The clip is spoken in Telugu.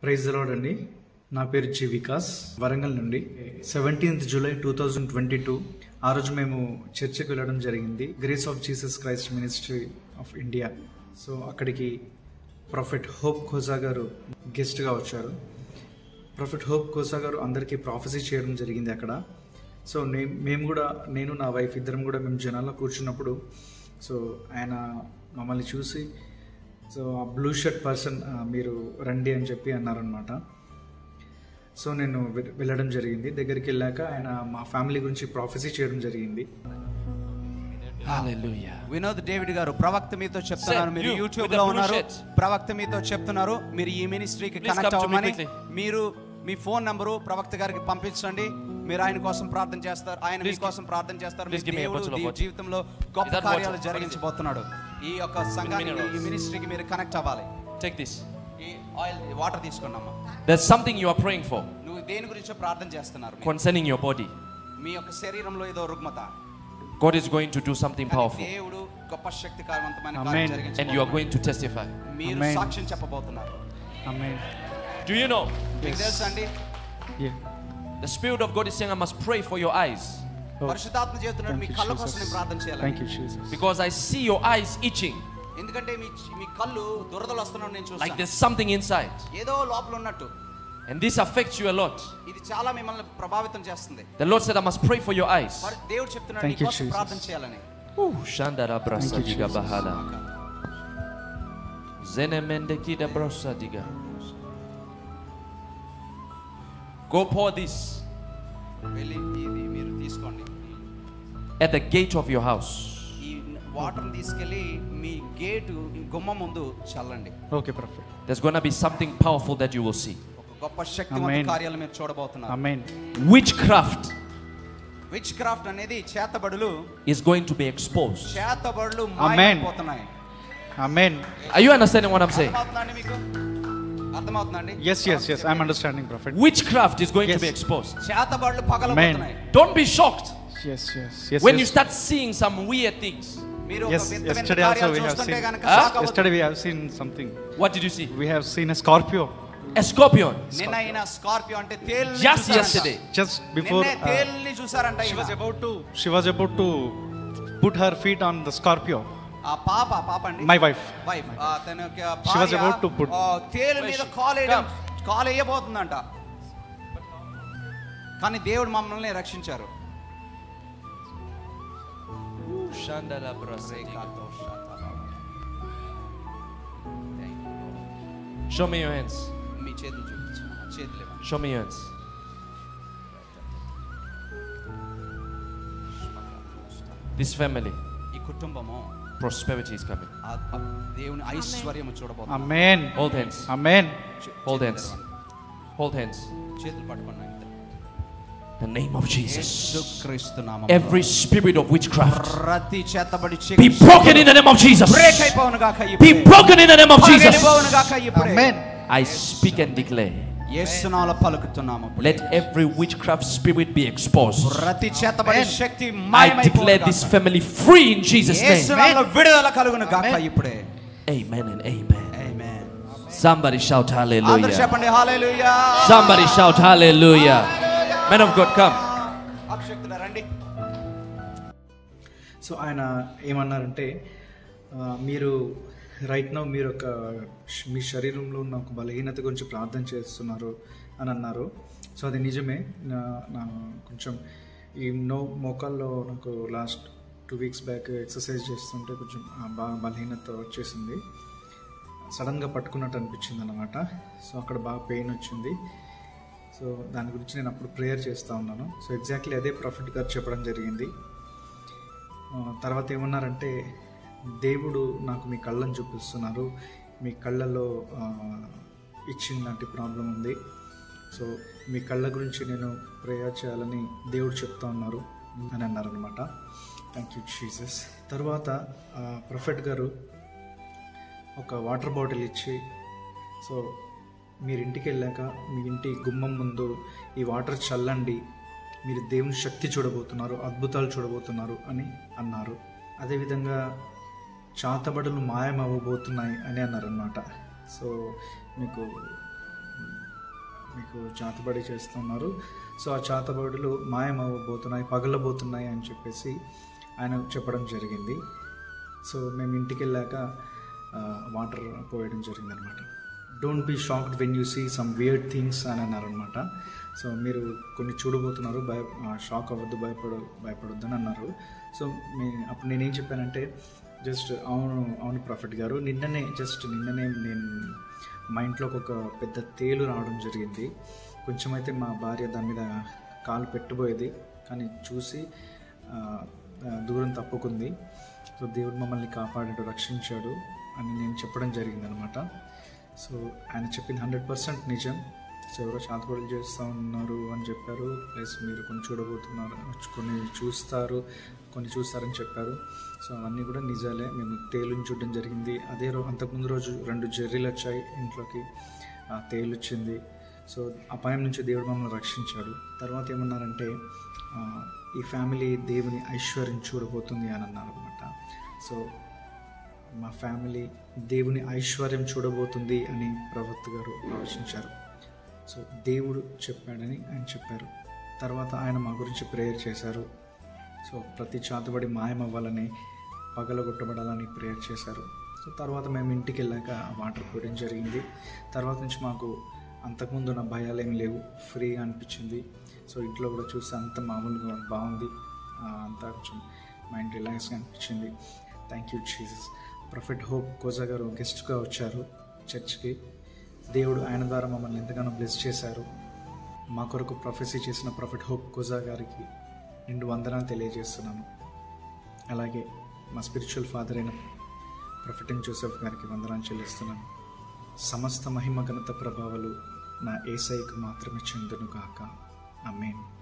ప్రైజ్ లార్డ్ అండి నా పేరు జి వికాస్ వరంగల్ నుండి seventeenth July two thousand twenty two ఆ రోజు మేము చర్చికి వెళ్ళడం జరిగింది grace of Jesus Christ ministry of India so అక్కడికి ప్రొఫెట్ హోప్ ఖోజా గారు గెస్ట్గా వచ్చారు ప్రొఫెట్ హోప్ ఖోజా గారు అందరికీ ప్రాఫెసీ చేయడం జరిగింది అక్కడ సో నే మేము కూడా నేను నా వైఫ్ ఇద్దరం కూడా మేము జనాల్లో కూర్చున్నప్పుడు సో ఆయన మమ్మల్ని చూసి సో ఆ బ్లూ షర్ట్ పర్సన్ మీరు రండి అని చెప్పి అన్నారనమాట సో నేను వె- వెళ్ళడం జరిగింది దగ్గరికి వెళ్ళాక ఆయన మా ఫ్యామిలీ గురించి ప్రాఫెసీ చేయడం జరిగింది Hallelujah. వినోద్ డేవిడ్ గారు ప్రవక్త మీతో చెప్తున్నారు Sir, మీరు you యూట్యూబ్ with the లో blue ఉన్నారు shirt. ప్రవక్త మీతో చెప్తున్నారు మీరు ఈ మినిస్ట్రీకి Please connect come to me అవ్వమని quickly. మీరు మీ ఫోన్ నంబరు ప్రవక్త గారికి పంపించండి మీరు ఆయన కోసం ప్రార్థన చేస్తారు ఆయన మీ Please కోసం ప్రార్థన చేస్తారు మీ please give me a దేవుడు bottle of దీ- water. జీవితంలో గొప్ప Is that కార్యాలు water? జరిగించబోతున్నాడు ఈ యొక్క సంఘానికి ఈ minerals. మినిస్ట్రీకి మీరు కనెక్ట్ అవ్వాలి Take this. ఈ ఆయిల్ వాటర్ తీసుకున్నామ్మా There's something you are praying for నువ్వు దేని గురించో ప్రార్థన చేస్తున్నారు మీరు? concerning your body. మీ యొక్క శరీరంలో ఏదో రుగ్మత God is going to do something కానీ powerful. దేవుడు గొప్ప శక్తికారవంతమైన Amen. కార్యం And you are జరిగించబోతున్నాడు. going to testify. మీరు Amen. సాక్ష్యం చెప్పబోతున్నారు Do you know? మీకు తెలుసా అండి The Spirit of God is saying, I must pray for your eyes. పరిశుద్ధాత్మ చేస్తున్నాడు మీ కళ్ళ కోసం నేను ప్రార్థన చేయాలి thank you Jesus Because I see your eyes itching. ఎందుకంటే మీ మీ కళ్ళు దురదలు వస్తున్నాడు నేను Like చూస్తాను there's something inside. ఏదో లోపల ఉన్నట్టు And this affects you a lot. ఇది చాలా మిమ్మల్ని ప్రభావితం చేస్తుంది The Lord said, I must pray for your eyes. మరి దేవుడు చెప్తున్నాడు Thank నీ you, కోసం Jesus. ప్రార్థన చేయాలని Ooh, Shandara brasa Thank you, diga Jesus. bahala. Zene mende kida brasa diga. Go pour this వెళ్ళి ఇది మీరు తీసుకోండి at the gate of your house. ఈ వాటర్ తీసుకెళ్ళి మీ గేటు గుమ్మ ముందు చల్లండి okay perfect There's going to be something powerful that you will see. ఒక గొప్ప శక్తివంత Amen. కార్యాలు మీరు చూడబోతున్నారు అమేన్ Witchcraft విచ్ క్రాఫ్ట్ అనేది చేతబడులు is going to be exposed. చేతబడులు Amen. మాయమైపోతున్నాయి amen Are you understanding what I'm saying? అర్థమవుతుందండి మీకు అర్థమవుతుందండి yes yes yes I'm understanding prophet Witchcraft is going to Yes. be exposed. చేతబడులు పగలబోతున్నాయి Don't be shocked yes yes yes when you start seeing some weird things. మీరు ఒక Yes, వింత వింత yesterday also కార్యాలు we have చూస్తుంటే seen. గనక Huh? shock అవ్వద్దు. Yesterday we have seen something. What did you see? We have seen a Scorpio A scorpion. నిన్న ఆయన స్కార్పియో అంటే తేల్ని Just చూసారంట. yesterday. just before నిన్నే uh, తేల్ని చూసారంట she ఈయన. was about to she was about to put her feet on the Scorpio. ఆ పాప పాప అండి My wife. వైఫ్ తన యొక్క She was భార్య, about to put- ఆ, తేలు మీద కాలు వేయడం కాలు వేయబోతుందంట కానీ దేవుడు మమ్మల్ని రక్షించారు Shandala brasa diga. Show me your hands. మీ చేతులు చూపించు చేతులు ఇవ్వండి. Show me your hands. This family, ఈ కుటుంబము prosperity is coming. ఆ- ఆ దేవుని ఐశ్వర్యము చూడబోతుంది Amen. Hold hands. Amen. Hold hands. Hold hands. చేతులు పట్టుకున్నాయి The name of Jesus. యేసుక్రీస్తు నామములో Every spirit of witchcraft ప్రతి చేతబడి be broken in the name of Jesus. Break అయిపోవును గాక Be broken in the name of Jesus. పగిలిపోవును గాక ఇప్పుడే Amen. I speak and declare. యేసునామములో పలుకుతున్నాము Let every witchcraft spirit be exposed. ప్రతి చేతబడి శక్తి I మాయమైపోవును declare గాక. this family free in Jesus' name. యేసునామములో విడుదల కలుగును గాక ఇప్పుడే Amen and amen. Amen Somebody shout అందరూ hallelujah. చెప్పండి హల్లెలూయా Somebody shout hallelujah. Man of God, come. అభిషక్తుడా రండి సో ఆయన ఏమన్నారంటే ఆ, మీరు రైట్ నో మీరు ఒక ష్- మీ శరీరంలో ఉన్న ఒక బలహీనత గురించి ప్రార్థన చేస్తున్నారు అని అన్నారు సో అది నిజమే నా నా కొంచెం ఈ నో మోకాల్లో నాకు last two weeks back exercise చేస్తుంటే కొంచెం ఆ బాగా బలహీనత వచ్చేసింది సడన్గా పట్టుకున్నట్టు అనిపించింది అనమాట సో అక్కడ బాగా పెయిన్ వచ్చింది సో దాని గురించి నేను అప్పుడు ప్రేయర్ చేస్తూ ఉన్నాను సో ఎగ్జాక్ట్లీ అదే ప్రాఫిట్ గారు చెప్పడం జరిగింది ఆ, తర్వాత ఏమన్నారంటే దేవుడు నాకు మీ కళ్ళని చూపిస్తున్నారు మీ కళ్ళలో ఇచ్చిన లాంటి ప్రాబ్లం ఉంది సో మీ కళ్ళ గురించి నేను ప్రేయర్ చేయాలని దేవుడు చెప్తా ఉన్నారు అని అన్నారనమాట థ్యాంక్ యూ జీసస్ తర్వాత ప్రొఫెట్ గారు ఒక వాటర్ బాటిల్ ఇచ్చి సో మీరు ఇంటికి వెళ్ళాక మీ ఇంటి గుమ్మం ముందు ఈ వాటర్ చల్లండి మీరు దేవుని శక్తి చూడబోతున్నారు అద్భుతాలు చూడబోతున్నారు అని అన్నారు అదేవిధంగా చాతబడులు మాయమవ్వబోతున్నాయి అని అన్నారనమాట సో మీకు మీకు చాతబడి చేస్తున్నారు సో ఆ చాతబడులు మాయమవ్వబోతున్నాయి పగలబోతున్నాయి అని చెప్పేసి ఆయన చెప్పడం జరిగింది సో మేము ఇంటికి వెళ్ళాక వాటర్ పోయడం జరిగిందనమాట don't be shocked when you see some weird things అని అన్నారనమాట సో మీరు కొన్ని చూడబోతున్నారు భయ షాక్ అవ్వద్దు భయపడ భయపడొద్దు అని అన్నారు సో మీ అప్పుడు నేనేం చెప్పానంటే జస్ట్ అవును అవును ప్రాఫిట్ గారు నిన్ననే జస్ట్ నిన్ననే నేను మా ఇంట్లోకి ఒక పెద్ద తేలు రావడం జరిగింది కొంచెం అయితే మా భార్య దాని మీద కాలు పెట్టబోయేది కానీ చూసి ఆ, ఆ, దూరం తప్పుకుంది సో దేవుడు మమ్మల్ని కాపాడాడు రక్షించాడు అని నేను చెప్పడం జరిగిందనమాట సో ఆయన చెప్పింది హండ్రెడ్ పర్సెంట్ నిజం సో ఎవరో చాతపడులు చేస్తూ ఉన్నారు అని చెప్పారు ప్లస్ మీరు కొన్ని చూడబోతున్నారు కొన్ని చూస్తారు కొన్ని చూస్తారని చెప్పారు సో అవన్నీ కూడా నిజాలే మేము తేలుని చూడడం జరిగింది అదే రోజు అంతకుముందు రోజు రెండు జెర్రీలు వచ్చాయి ఇంట్లోకి ఆ తేలు వచ్చింది సో అపాయం నుంచి దేవుడు మమ్మల్ని రక్షించాడు తర్వాత ఏమన్నారంటే ఆ, ఈ ఫ్యామిలీ దేవుని ఐశ్వర్యం చూడబోతుంది అని అన్నారు అనమాట సో మా ఫ్యామిలీ దేవుని ఐశ్వర్యం చూడబోతుంది అని ప్రవక్త గారు ఆలోచించారు సో దేవుడు చెప్పాడని ఆయన చెప్పారు తర్వాత ఆయన మా గురించి ప్రేయర్ చేశారు సో ప్రతి చాతుబడి మాయమవ్వాలని పగలగొట్టబడాలని ప్రేయర్ చేశారు సో తర్వాత మేము ఇంటికి వెళ్ళాక వాటర్ పోయడం జరిగింది తర్వాత నుంచి మాకు అంతకుముందు నా భయాలు ఏం లేవు ఫ్రీగా అనిపించింది సో ఇంట్లో కూడా చూస్తే అంత మామూలుగా బాగుంది ఆ, అంతా కొంచెం మైండ్ రిలాక్స్గా అనిపించింది thank you Jesus prophet hope Khoja garu గెస్ట్గా వచ్చారు చర్చ్కి దేవుడు ఆయన ద్వారా మమ్మల్ని ఎంతగానో బ్లెస్ చేశారు మా కొరకు ప్రొఫెసీ చేసిన ప్రొఫెట్ హోప్ కోజా గారికి నిండు వందనాలు తెలియజేస్తున్నాను అలాగే మా స్పిరిచువల్ ఫాదర్ అయిన ప్రొఫెట్ ఎన్ జోసెఫ్ గారికి వందనాలు చెల్లిస్తున్నాను సమస్త మహిమ ఘనత ప్రభావాలు నా ఏసైకు మాత్రమే చెందును గాక ఆమేన్